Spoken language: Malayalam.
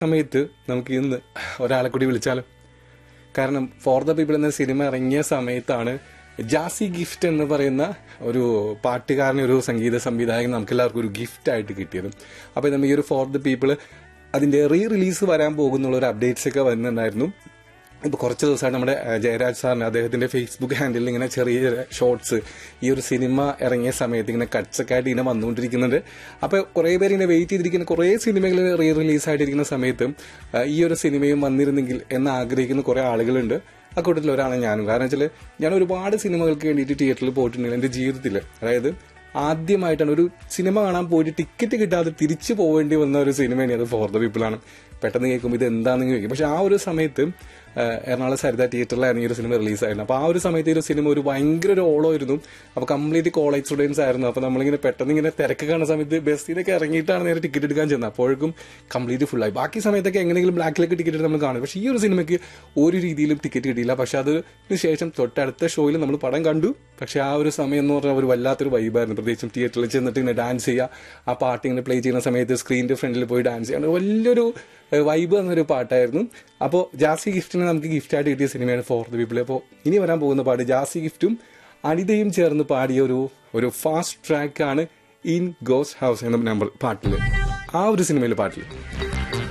സമയത്ത് നമുക്ക് ഇന്ന് ഒരാളെ കൂടി വിളിച്ചാലോ കാരണം ഫോർ ദ പീപ്പിൾ എന്ന സിനിമ ഇറങ്ങിയ സമയത്താണ് ജാസി ഗിഫ്റ്റ് എന്ന് പറയുന്ന ഒരു പാട്ടുകാരന് ഒരു സംഗീത സംവിധായകൻ നമുക്ക് എല്ലാവർക്കും ഒരു ഗിഫ്റ്റ് ആയിട്ട് കിട്ടിയത് അപ്പോൾ നമ്മൾ ഈ ഒരു ഫോർ ദ പീപ്പിൾ അതിന്റെ റീ റിലീസ് വരാൻ പോകുന്നുള്ള ഒരു അപ്ഡേറ്റ്സ് ഒക്കെ വരുന്നുണ്ടായിരുന്നു ഇപ്പൊ കുറച്ച് ദിവസമായിട്ട് നമ്മുടെ ഏഹ്, ജയരാജ് സാറിന് അദ്ദേഹത്തിന്റെ ഫേസ്ബുക്ക് ഹാൻഡിലിൽ ഇങ്ങനെ ചെറിയ ഷോർട്സ് ഈ ഒരു സിനിമ ഇറങ്ങിയ സമയത്ത് ഇങ്ങനെ കട്ട്സ് ഒക്കെ ആയിട്ട് ഇങ്ങനെ വന്നുകൊണ്ടിരിക്കുന്നുണ്ട് അപ്പൊ കുറെ പേര് ഇങ്ങനെ വെയിറ്റ് ചെയ്തിരിക്കുന്ന കുറെ സിനിമകൾ റീ റിലീസ് ആയിട്ടിരിക്കുന്ന സമയത്ത് ഏഹ്, ഈ ഒരു സിനിമയും വന്നിരുന്നെങ്കിൽ എന്ന് ആഗ്രഹിക്കുന്ന കുറെ ആളുകളുണ്ട് ആ കൂട്ടത്തിൽ ഒരാളാണ് ഞാനും കാരണം വെച്ചാൽ ഞാൻ ഒരുപാട് സിനിമകൾക്ക് വേണ്ടിയിട്ട് തിയേറ്ററിൽ പോയിട്ടുണ്ട് എന്റെ ജീവിതത്തിൽ അതായത് ആദ്യമായിട്ടാണ് ഒരു സിനിമ കാണാൻ പോയിട്ട് ടിക്കറ്റ് കിട്ടാതെ തിരിച്ചു പോവേണ്ടി വന്ന ഒരു സിനിമയാണ് അത് ഫോർ ദ പീപ്പിൾ ആണ് പെട്ടെന്ന് കേൾക്കുമ്പോൾ ഇത് എന്താണെന്ന് ചോദിക്കും പക്ഷെ ആ ഒരു സമയത്ത് ആ, എറണാകുളം സരിത തിയേറ്ററിലായിരുന്നു ഈ ഒരു സിനിമ റിലീസ് ആയിരുന്നു അപ്പോൾ ആ ഒരു സമയത്ത് ഈ ഒരു സിനിമ ഒരു ഭയങ്കര ഒരു ഓളമായിരുന്നു അപ്പോൾ കംപ്ലീറ്റ് കോളേജ് സ്റ്റുഡൻസ് ആയിരുന്നു അപ്പോൾ നമ്മളിങ്ങനെ പെട്ടെന്ന് ഇങ്ങനെ തിരക്ക് കാണുന്ന സമയത്ത് ബസ്സിലൊക്കെ ഇറങ്ങിയിട്ടാണ് നേരെ ടിക്കറ്റ് എടുക്കാൻ ചെന്നത് അപ്പോഴേക്കും കംപ്ലീറ്റ് ഫുള്ളായി ബാക്കി സമയത്തൊക്കെ എങ്ങനെയെങ്കിലും ബ്ലാക്കിലേക്ക് ടിക്കറ്റ് എടുത്ത് നമ്മൾ കാണും പക്ഷേ ഈ ഒരു സിനിമയ്ക്ക് ഒരു രീതിയിലും ടിക്കറ്റ് കിട്ടിയില്ല പക്ഷെ അതിന് ശേഷം തൊട്ടടുത്ത ഷോയിൽ നമ്മൾ പടം കണ്ടു പക്ഷെ ആ ഒരു സമയം എന്ന് പറഞ്ഞാൽ ഒരു വല്ലാത്തൊരു വൈബായിരുന്നു പ്രത്യേകിച്ചും തിയേറ്ററിൽ ചെന്നിട്ട് ഇങ്ങനെ ഡാൻസ് ചെയ്യുക ആ പാട്ട് ഇങ്ങനെ പ്ലേ ചെയ്യുന്ന സമയത്ത് സ്ക്രീനിന്റെ ഫ്രണ്ടിൽ പോയി ഡാൻസ് ചെയ്യാൻ വലിയൊരു വൈബ് എന്നൊരു പാട്ടായിരുന്നു അപ്പോൾ ജാസി ഗിഫ്റ്റിന് നമുക്ക് ഗിഫ്റ്റ് ആയിട്ട് കിട്ടിയ സിനിമയാണ് ഫോർ ദ പീപ്പിൾ അപ്പോൾ ഇനി വരാൻ പോകുന്ന പാട്ട് ജാസി ഗിഫ്റ്റും അനിതയും ചേർന്ന് പാടിയ ഒരു ഒരു ഫാസ്റ്റ് ട്രാക്കാണ് ഇൻ ഗോസ് ഹൗസ് എന്ന നമ്പർ പാട്ടിൽ ആ ഒരു സിനിമയിലെ പാട്ടിൽ